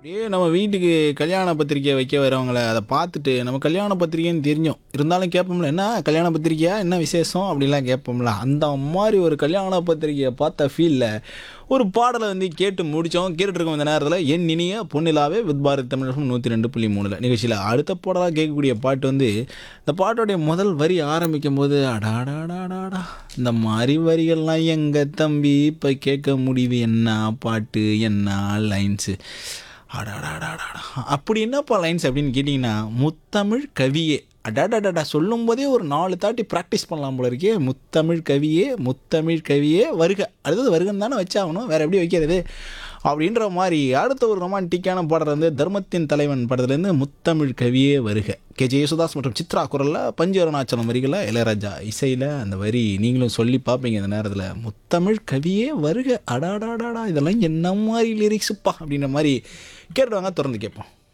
அப்படியே நம்ம வீட்டுக்கு கல்யாண பத்திரிக்கை வைக்க வரவங்கள அதை பார்த்துட்டு நம்ம கல்யாண பத்திரிக்கைன்னு தெரிஞ்சோம் இருந்தாலும் கேட்போம்ல என்ன கல்யாண பத்திரிக்கையா என்ன விசேஷம் அப்படிலாம் கேட்போம்ல அந்த மாதிரி ஒரு கல்யாண பத்திரிக்கையை பார்த்த ஃபீலில் ஒரு பாடலை வந்து கேட்டு முடித்தோம் கேட்டுட்டு இருக்கோம் இந்த நேரத்தில் என் இனிய பொன்னிலாவே வித் பாரத் தமிழகம் நூற்றி ரெண்டு புள்ளி மூணில் நிகழ்ச்சியில் அடுத்த பாடலாக கேட்கக்கூடிய பாட்டு வந்து இந்த பாட்டோடைய முதல் வரி ஆரம்பிக்கும் போது அடாடாடாடாடா இந்த மாதிரி வரிகள்லாம் எங்க தம்பி இப்போ கேட்க முடியுது என்ன பாட்டு என்ன லைன்ஸு அடாடாடாடா அப்படி என்னப்பா லைன்ஸ் அப்படின்னு கேட்டிங்கன்னா முத்தமிழ் கவியே அடாடாடாடா சொல்லும் போதே ஒரு நாலு தாட்டி ப்ராக்டிஸ் பண்ணலாம் போல இருக்கே முத்தமிழ் கவியே முத்தமிழ் கவியே வருக அடுத்தது வருகன்னு தானே வச்சாகணும் வேறு எப்படி வைக்கிறது அப்படின்ற மாதிரி அடுத்த ஒரு ரொமான்டிக்கான பாடல் வந்து தர்மத்தின் தலைவன் படத்துலேருந்து முத்தமிழ் கவியே வருக கே ஜே யேசுதாஸ் மற்றும் சித்ரா குரலில் பஞ்சு அருணாச்சலம் வரிகளில் இளையராஜா இசையில் அந்த வரி நீங்களும் சொல்லி பார்ப்பீங்க இந்த நேரத்தில் முத்தமிழ் கவியே வருக அடாடாடாடா இதெல்லாம் என்ன மாதிரி லிரிக்ஸுப்பா அப்படின்ற மாதிரி கேட்டுவாங்க திறந்து கேட்போம்